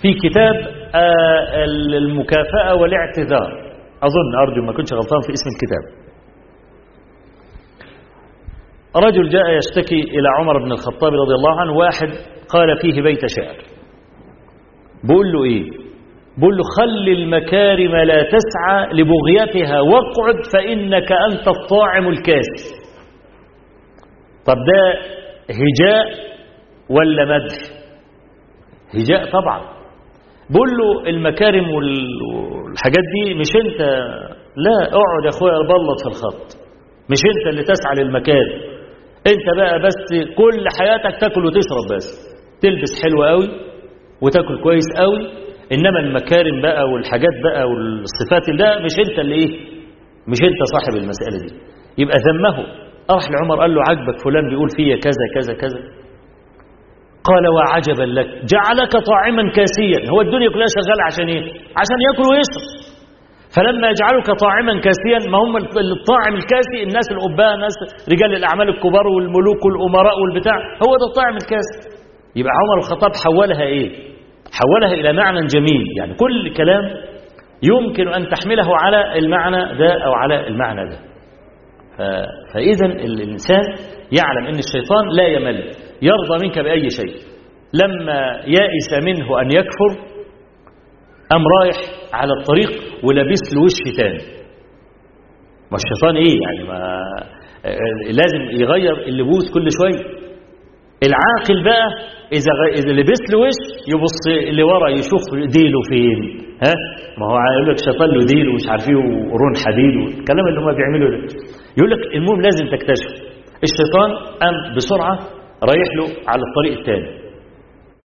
في كتاب آه، المكافأة والاعتذار أظن أرجو ما كنتش غلطان في اسم الكتاب رجل جاء يشتكي إلى عمر بن الخطاب رضي الله عنه واحد قال فيه بيت شعر بقول له إيه بقول له خل المكارم لا تسعى لبغيتها واقعد فإنك أنت الطاعم الكاسي طب ده هجاء ولا مدح هجاء طبعا بقول له المكارم والحاجات دي مش انت لا اقعد يا اخويا بلط في الخط مش انت اللي تسعى للمكارم انت بقى بس كل حياتك تاكل وتشرب بس تلبس حلو قوي وتاكل كويس قوي انما المكارم بقى والحاجات بقى والصفات ده مش انت اللي ايه مش انت صاحب المسألة دي يبقى ذمه راح لعمر قال له عجبك فلان بيقول فيا كذا كذا كذا قال وعجبا لك جعلك طاعما كاسيا هو الدنيا كلها شغالة عشان ايه عشان ياكل ويشرب فلما يجعلك طاعما كاسيا ما هم الطاعم الكاسي الناس الأباء ناس رجال الأعمال الكبار والملوك والأمراء والبتاع هو ده الطاعم الكاسي يبقى عمر الخطاب حولها ايه حولها إلى معنى جميل يعني كل كلام يمكن أن تحمله على المعنى ده أو على المعنى ده فإذا الإنسان يعلم أن الشيطان لا يمل يرضى منك بأي شيء لما يائس منه أن يكفر أم رايح على الطريق ولابس له وش تاني ما الشيطان إيه يعني ما لازم يغير اللبوس كل شوية العاقل بقى إذا إذا لبس له وش يبص اللي ورا يشوف ديله فين ها ما هو يقول لك شيطان له ديل ومش عارف ايه وقرون حديد والكلام اللي هم بيعملوا ده يقول لك المهم لازم تكتشف الشيطان قام بسرعة رايح له على الطريق الثاني